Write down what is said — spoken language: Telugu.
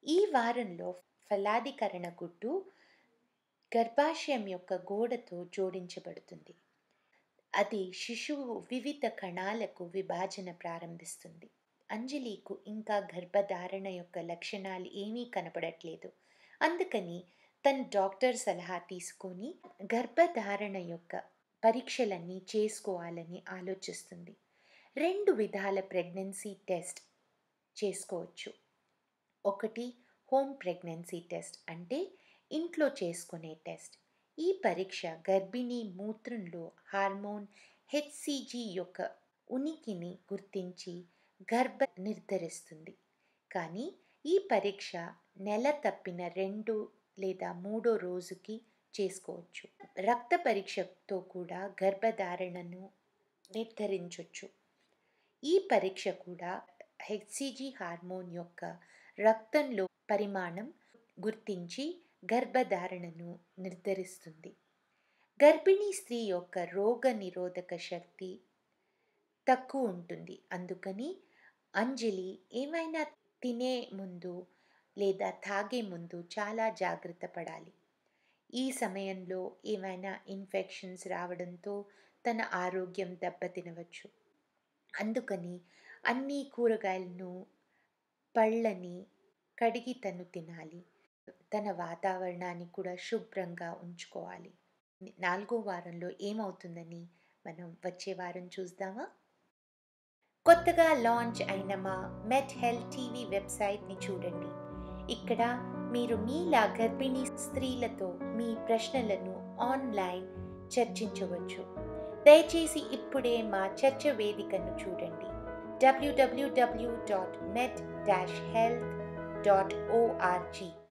ఈ వారంలో ఫలాదీకరణ గుడ్డు గర్భాశయం యొక్క గోడతో జోడించబడుతుంది అది శిశువు వివిధ కణాలకు విభజన ప్రారంభిస్తుంది అంజలికు ఇంకా గర్భధారణ యొక్క లక్షణాలు ఏమీ కనపడట్లేదు అందుకని తన డాక్టర్ సలహా తీసుకొని గర్భధారణ యొక్క పరీక్షలన్నీ చేసుకోవాలని ఆలోచిస్తుంది రెండు విధాల ప్రెగ్నెన్సీ టెస్ట్ చేసుకోవచ్చు ఒకటి హోమ్ ప్రెగ్నెన్సీ టెస్ట్ అంటే ఇంట్లో చేసుకునే టెస్ట్ ఈ పరీక్ష గర్భిణీ మూత్రంలో హార్మోన్ హెచ్సిజి యొక్క ఉనికిని గుర్తించి గర్భ నిర్ధారిస్తుంది కానీ ఈ పరీక్ష నెల తప్పిన రెండు లేదా మూడో రోజుకి చేసుకోవచ్చు రక్త పరీక్షతో కూడా గర్భధారణను నిర్ధారించవచ్చు ఈ పరీక్ష కూడా హెచ్సిజి హార్మోన్ యొక్క రక్తంలో పరిమాణం గుర్తించి గర్భధారణను నిర్ధారిస్తుంది గర్భిణీ స్త్రీ యొక్క రోగ నిరోధక శక్తి తక్కువ ఉంటుంది అందుకని అంజలి ఏమైనా తినే ముందు లేదా తాగే ముందు చాలా జాగ్రత్త పడాలి ఈ సమయంలో ఏమైనా ఇన్ఫెక్షన్స్ రావడంతో తన ఆరోగ్యం దెబ్బతినవచ్చు అందుకని అన్ని కూరగాయలను పళ్ళని కడిగి తను తినాలి తన వాతావరణాన్ని కూడా శుభ్రంగా ఉంచుకోవాలి నాలుగో వారంలో ఏమవుతుందని మనం వచ్చే వారం చూద్దామా కొత్తగా లాంచ్ అయిన మా మెట్ హెల్త్ టీవీ వెబ్సైట్ని చూడండి ఇక్కడ మీరు మీలా గర్భిణీ స్త్రీలతో మీ ప్రశ్నలను ఆన్లైన్ చర్చించవచ్చు దయచేసి ఇప్పుడే మా చర్చ వేదికను చూడండి W W W dot met dash health dot ORG